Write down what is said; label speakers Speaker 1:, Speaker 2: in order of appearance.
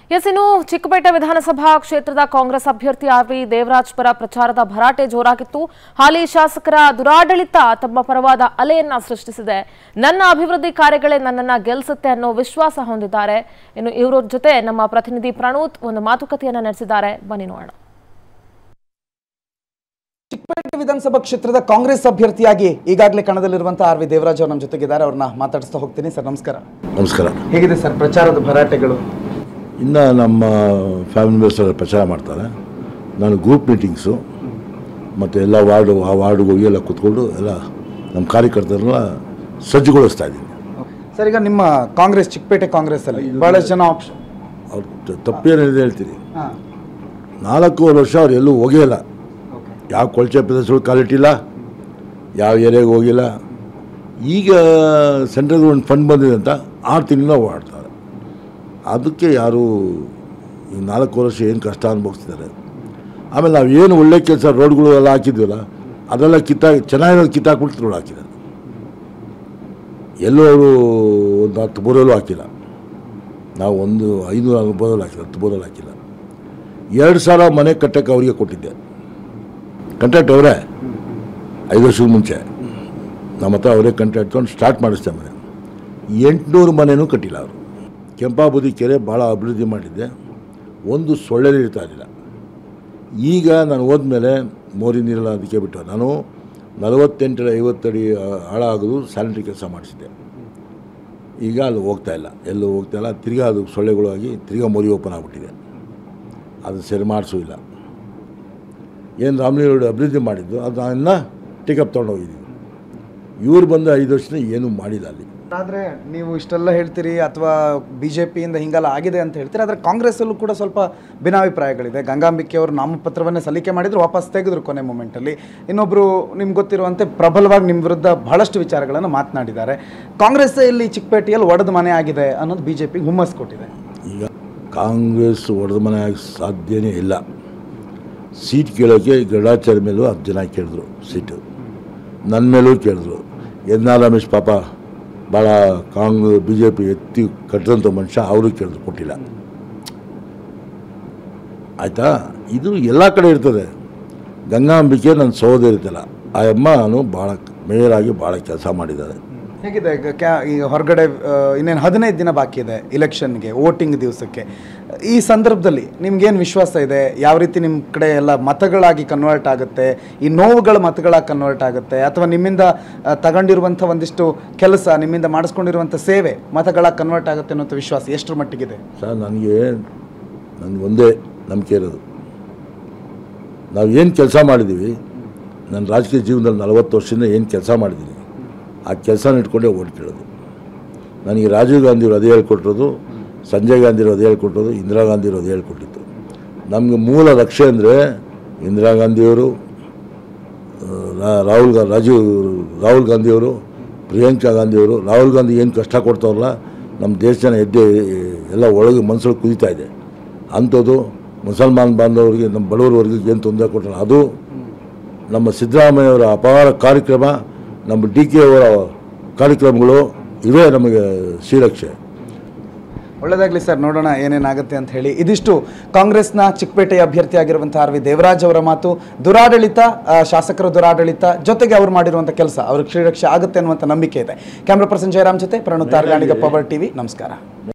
Speaker 1: S ಇನ್ನು ಚಿಕ್ಕಪೇಟೆ ವಿಧಾನಸಭಾ ಕ್ಷೇತ್ರದ ಕಾಂಗ್ರೆಸ್ ಅಭ್ಯರ್ಥಿ ಆರ್ ವಿ ದೇವರಾಜ್ ಪರ ಪ್ರಚಾರದ ಭರಾಟೆ ಜೋರಾಗಿತ್ತು ಹಾಲಿ ಶಾಸಕರ ದುರಾಡಳಿತ ತಮ್ಮ ಪರವಾದ ಅಲೆಯನ್ನ ಸೃಷ್ಟಿಸಿದೆ ನನ್ನ ಅಭಿವೃದ್ಧಿ ಕಾರ್ಯಗಳೇ ನನ್ನನ್ನ ಗೆಲ್ಲಿಸುತ್ತೆ ಅನ್ನೋ ವಿಶ್ವಾಸ ಹೊಂದಿದ್ದಾರೆ ಇನ್ನು ಇವರ ಜೊತೆ ನಮ್ಮ ಪ್ರತಿನಿಧಿ ಪ್ರಣೂತ್ ಒಂದು ಮಾತುಕತೆಯನ್ನ ನಡೆಸಿದ್ದಾರೆ ಬನ್ನಿ ನೋಡೋಣ
Speaker 2: ಚಿಕ್ಕಪೇಟೆ ವಿಧಾನಸಭಾ ಕ್ಷೇತ್ರದ ಕಾಂಗ್ರೆಸ್ ಅಭ್ಯರ್ಥಿಯಾಗಿ ಈಗಾಗಲೇ ಕಣದಲ್ಲಿರುವಂತಹ ಆರ್ ವಿ ದೇವರಾಜ್ ಅವರು ನಮ್ಮ ಜೊತೆಗಿದ್ದಾರೆ ಅವ್ರನ್ನ ಮಾತಾಡಿಸ್ತಾ ಹೋಗ್ತೀನಿ ಸರ್ ನಮಸ್ಕಾರ
Speaker 3: ನಮಸ್ಕಾರ
Speaker 2: ಹೇಗಿದೆ ಸರ್ ಪ್ರಚಾರದ ಭರಾಟೆಗಳು
Speaker 3: ಇನ್ನು ನಮ್ಮ ಫ್ಯಾಮಿಲಿ ಮೆಂಬರ್ಸ್ ಎಲ್ಲ ಪ್ರಚಾರ ಮಾಡ್ತಾರೆ ನಾನು ಗ್ರೂಪ್ ಮೀಟಿಂಗ್ಸು ಮತ್ತು ಎಲ್ಲ ವಾರ್ಡು ಆ ವಾರ್ಡ್ಗೆ ಹೋಗಿ ಎಲ್ಲ ಕೂತ್ಕೊಂಡು ಎಲ್ಲ ನಮ್ಮ ಕಾರ್ಯಕರ್ತರನ್ನ ಸಜ್ಜುಗೊಳಿಸ್ತಾ ಇದ್ದೀನಿ
Speaker 2: ಸರ್ ಈಗ ನಿಮ್ಮ ಕಾಂಗ್ರೆಸ್ ಚಿಕ್ಕಪೇಟೆ ಕಾಂಗ್ರೆಸ್ ಅಲ್ಲಿ ಬಹಳಷ್ಟು ಜನ ಆಪ್ಷನ್
Speaker 3: ಅವ್ರು ತಪ್ಪೇನಿದೆ ಹೇಳ್ತೀನಿ ನಾಲ್ಕೂವರೆ ವರ್ಷ ಅವ್ರು ಎಲ್ಲೂ ಹೋಗೇ ಇಲ್ಲ ಯಾವ ಕೊಳಚೆ ಪ್ರದೇಶಗಳು ಕಾಲಿಟ್ಟಿಲ್ಲ ಯಾವ ಏರಿಯಾಗೆ ಹೋಗಿಲ್ಲ ಈಗ ಸೆಂಟ್ರಲ್ ಒಂದು ಫಂಡ್ ಬಂದಿದೆ ಅಂತ ಆರು ತಿಂಗಳಿಂದ ಓಡಾಡ್ತಾರೆ ಅದಕ್ಕೆ ಯಾರು ಈ ನಾಲ್ಕು ವರ್ಷ ಏನು ಕಷ್ಟ ಅನುಭವಿಸ್ತಿದ್ದಾರೆ ಆಮೇಲೆ ನಾವು ಏನು ಒಳ್ಳೆ ಕೆಲಸ ರೋಡ್ಗಳು ಎಲ್ಲ ಹಾಕಿದ್ವಲ್ಲ ಅದೆಲ್ಲ ಕಿತ್ತಾಕಿ ಚೆನ್ನಾಗಿರೋದು ಕಿತ್ತಾಕ್ಬಿಟ್ಟು ರೋಡ್ ಹಾಕಿದ್ದಾರೆ ಎಲ್ಲೂ ಅವರು ಒಂದು ಹತ್ತು ಬೋರಲ್ಲೂ ಹಾಕಿಲ್ಲ ನಾವು ಒಂದು ಐನೂರು ನಾಲ್ಕು ಬೋರಲ್ಲಿ ಹಾಕಿಲ್ಲ ಹತ್ತು ಬೋರಲ್ಲಿ ಹಾಕಿಲ್ಲ ಎರಡು ಸಾವಿರ ಮನೆ ಕಟ್ಟಕ್ಕೆ ಅವರಿಗೆ ಕೊಟ್ಟಿದ್ದೆ ಕಂಟ್ರಾಕ್ಟ್ ಅವರೇ ಐದು ವರ್ಷದ ಮುಂಚೆ ನಮ್ಮ ಹತ್ರ ಅವರೇ ಕಂಟ್ರಾಕ್ಟ್ ತೊಗೊಂಡು ಸ್ಟಾರ್ಟ್ ಮಾಡಿಸ್ದೆ ಮನೆ ಎಂಟುನೂರು ಮನೆನೂ ಕಟ್ಟಿಲ್ಲ ಅವರು ಕೆಂಪಾಬುದಿ ಕೆರೆ ಭಾಳ ಅಭಿವೃದ್ಧಿ ಮಾಡಿದ್ದೆ ಒಂದು ಸೊಳ್ಳೆ ಇರ್ತಾ ಇರಲಿಲ್ಲ ಈಗ ನಾನು ಹೋದ್ಮೇಲೆ ಮೋರಿ ನೀರೆಲ್ಲ ಅದಕ್ಕೆ ಬಿಟ್ಟು ನಾನು ನಲವತ್ತೆಂಟರ ಐವತ್ತಡಿ ಆ- ಆಳ ಆಗೋದು ಸ್ಯಾನಿಟರಿ ಕೆಲಸ ಮಾಡಿಸಿದ್ದೆ ಈಗ ಅಲ್ಲಿ ಹೋಗ್ತಾ ಇಲ್ಲ ಎಲ್ಲೂ ಹೋಗ್ತಾ ಇಲ್ಲ ತಿರ್ಗಾ ಅದು ಸೊಳ್ಳೆಗಳು ಆಗಿ ತಿರ್ಗಾ ಮೋರಿ ಓಪನ್ ಆಗಿಬಿಟ್ಟಿದೆ ಅದು ಸರಿ ಮಾಡಿಸೂ ಇಲ್ಲ ಏನು ರಾಮಲಿಂಗೇಗೌಡ ಅಭಿವೃದ್ಧಿ ಮಾಡಿದ್ದು ಅದನ್ನ ಟಿಕಪ್ ತೊಗೊಂಡೋಗಿದ್ದೀವಿ ಇವ್ರು ಬಂದು ಐದು ವರ್ಷದ ಏನೂ ಮಾಡಿಲ್ಲ ಅಲ್ಲಿ
Speaker 2: ಆದ್ರೆ ನೀವು ಇಷ್ಟೆಲ್ಲ ಹೇಳ್ತೀರಿ ಅಥವಾ ಬಿಜೆಪಿಯಿಂದ ಹಿಂಗೆಲ್ಲ ಆಗಿದೆ ಅಂತ ಹೇಳ್ತೀರಿ ಆದ್ರೆ ಕಾಂಗ್ರೆಸ್ ಅಲ್ಲೂ ಕೂಡ ಸ್ವಲ್ಪ ಭಿನ್ನಾಭಿಪ್ರಾಯಗಳಿದೆ ಗಂಗಾಂಬಿಕೆ ಅವರು ನಾಮಪತ್ರವನ್ನೇ ಸಲ್ಲಿಕೆ ಮಾಡಿದ್ರು ವಾಪಸ್ ತೆಗೆದ್ರು ಕೊನೆ ಮೂಮೆಂಟ್ ಅಲ್ಲಿ ಇನ್ನೊಬ್ರು ನಿಮ್ಗೆ ಗೊತ್ತಿರುವಂತೆ ಪ್ರಬಲವಾಗಿ ನಿಮ್ಮ ವಿರುದ್ಧ ಬಹಳಷ್ಟು ವಿಚಾರಗಳನ್ನು ಮಾತನಾಡಿದ್ದಾರೆ ಕಾಂಗ್ರೆಸ್ ಇಲ್ಲಿ ಚಿಕ್ಕಪೇಟೆಯಲ್ಲಿ ಒಡೆದ ಮನೆ ಆಗಿದೆ ಅನ್ನೋದು ಬಿಜೆಪಿಗೆ ಹುಮ್ಮಸ್ ಕೊಟ್ಟಿದೆ
Speaker 3: ಈಗ ಕಾಂಗ್ರೆಸ್ ಒಡೆದ ಮನೆ ಆಗಿ ಸಾಧ್ಯನೇ ಇಲ್ಲ ಸೀಟ್ ಕೇಳೋಕ್ಕೆ ಗರುಡಾಚಾರ್ಯ ಮೇಲೂ ಹತ್ತು ಜನ ಕೇಳಿದ್ರು ಸೀಟು ನನ್ನ ಮೇಲೂ ಕೇಳಿದ್ರು ಯಜ್ಞಾ ರಮೇಶ್ ಪಾಪ ಭಾಳ ಕಾಂಗ್ರೆಸ್ ಬಿ ಜೆ ಪಿ ಎತ್ತಿ ಕಟ್ಟಿದಂಥ ಮನುಷ್ಯ ಅವರು ಕೇಳಿದ್ರು ಕೊಟ್ಟಿಲ್ಲ ಆಯಿತಾ ಇದು ಎಲ್ಲ ಕಡೆ ಇರ್ತದೆ ಗಂಗಾಂಬಿಕೆ ನನ್ನ ಸಹೋದರಿ ಇರ್ತಲ್ಲ ಆ ಅಮ್ಮನು ಭಾಳ ಮೇಯರಾಗಿ ಭಾಳ ಕೆಲಸ ಮಾಡಿದ್ದಾರೆ
Speaker 2: ಹೇಗಿದೆ ಈಗ ಕ್ಯಾ ಈಗ ಹೊರಗಡೆ ಇನ್ನೇನು ಹದಿನೈದು ದಿನ ಬಾಕಿ ಇದೆ ಇಲೆಕ್ಷನ್ಗೆ ವೋಟಿಂಗ್ ದಿವಸಕ್ಕೆ ಈ ಸಂದರ್ಭದಲ್ಲಿ ನಿಮ್ಗೇನು ವಿಶ್ವಾಸ ಇದೆ ಯಾವ ರೀತಿ ನಿಮ್ಮ ಕಡೆ ಎಲ್ಲ ಮತಗಳಾಗಿ ಕನ್ವರ್ಟ್ ಆಗುತ್ತೆ ಈ ನೋವುಗಳ ಮತಗಳಾಗಿ ಕನ್ವರ್ಟ್ ಆಗುತ್ತೆ ಅಥವಾ ನಿಮ್ಮಿಂದ ಆ, ತಗೊಂಡಿರುವಂಥ ಒಂದಿಷ್ಟು ಕೆಲಸ ನಿಮ್ಮಿಂದ ಮಾಡಿಸ್ಕೊಂಡಿರುವಂಥ ಸೇವೆ ಮತಗಳಾಗಿ ಕನ್ವರ್ಟ್ ಆಗುತ್ತೆ ಅನ್ನೋ ವಿಶ್ವಾಸ ಎಷ್ಟರ ಮಟ್ಟಿಗಿದೆ
Speaker 3: ಸರ್ ನನಗೆ ನನಗೆ ಒಂದೇ ನಂಬಿಕೆ ಇರೋದು ನಾವು ಏನು ಕೆಲಸ ಮಾಡಿದ್ದೀವಿ ನನ್ನ ರಾಜಕೀಯ ಜೀವನದಲ್ಲಿ ನಲವತ್ತು ವರ್ಷದಿಂದ ಏನು ಕೆಲಸ ಮಾಡಿದ್ದೀನಿ ಆ ಕೆಲಸನ ಇಟ್ಕೊಂಡೇ ಓಟ್ ಕೇಳೋದು ನನಗೆ ರಾಜೀವ್ ಗಾಂಧಿಯವರು ಅದೇ ಹೇಳ್ಕೊಟ್ಟಿರೋದು ಸಂಜಯ್ ಗಾಂಧಿಯವರು ಅದೇ ಹೇಳ್ಕೊಟ್ಟಿರೋದು ಇಂದಿರಾ ಗಾಂಧಿಯವರು ಅದೇ ಹೇಳ್ಕೊಟ್ಟಿತ್ತು ನಮಗೆ ಮೂಲ ಲಕ್ಷ್ಯ ಅಂದರೆ ಇಂದಿರಾ ಗಾಂಧಿಯವರು ಆ, ರಾ- ರಾಹುಲ್ ಗಾ ರಾಜೀವ್ ರಾಹುಲ್ ಗಾಂಧಿಯವರು ಪ್ರಿಯಾಂಕಾ ಗಾಂಧಿಯವರು ರಾಹುಲ್ ಗಾಂಧಿ ಏನು ಕಷ್ಟ ಕೊಡ್ತಾರಲ್ಲ ನಮ್ಮ ದೇಶ ಜನ ಎದ್ದೆ ಎಲ್ಲ ಒಳಗೆ ಮನಸ್ಸೊಳಗೆ ಕುದೀತಾ ಇದೆ ಅಂಥದ್ದು ಮುಸಲ್ಮಾನ್ ಬಾಂಧವರಿಗೆ ನಮ್ಮ ಬಡವರವರೆಗೆ ಏನು ತೊಂದರೆ ಕೊಟ್ಟಲ್ಲ ಅದು ನಮ್ಮ ಸಿದ್ದರಾಮಯ್ಯವರ ಅಪಾರ ಕಾರ್ಯಕ್ರಮ ನಮ್ಮ ಡಿ ಕೆ ಅವರ ಕಾರ್ಯಕ್ರಮಗಳು ಇವೇ ನಮಗೆ ಶ್ರೀರಕ್ಷೆ
Speaker 2: ಒಳ್ಳೆದಾಗಲಿ ಸರ್ ನೋಡೋಣ ಏನೇನಾಗುತ್ತೆ ಅಂತ ಹೇಳಿ ಇದಿಷ್ಟು ಕಾಂಗ್ರೆಸ್ನ ಚಿಕ್ಕಪೇಟೆಯ ಅಭ್ಯರ್ಥಿ ಆಗಿರುವಂಥ ಆರ್ ವಿ ದೇವರಾಜ್ ಅವರ ಮಾತು ದುರಾಡಳಿತ ಆ, ಶಾಸಕರ ದುರಾಡಳಿತ ಜೊತೆಗೆ ಅವರು ಮಾಡಿರುವಂಥ ಕೆಲಸ ಅವ್ರಿಗೆ ಶ್ರೀರಕ್ಷೆ ಆಗುತ್ತೆ ಅನ್ನುವಂಥ ನಂಬಿಕೆ ಇದೆ ಕ್ಯಾಮ್ರಾ ಪರ್ಸನ್ ಜಯರಾಮ್ ಜೊತೆ ಪ್ರಣುತ್ ಆರ್ಗಾಣಿಗ ಪವರ್ ಟಿವಿ ನಮಸ್ಕಾರ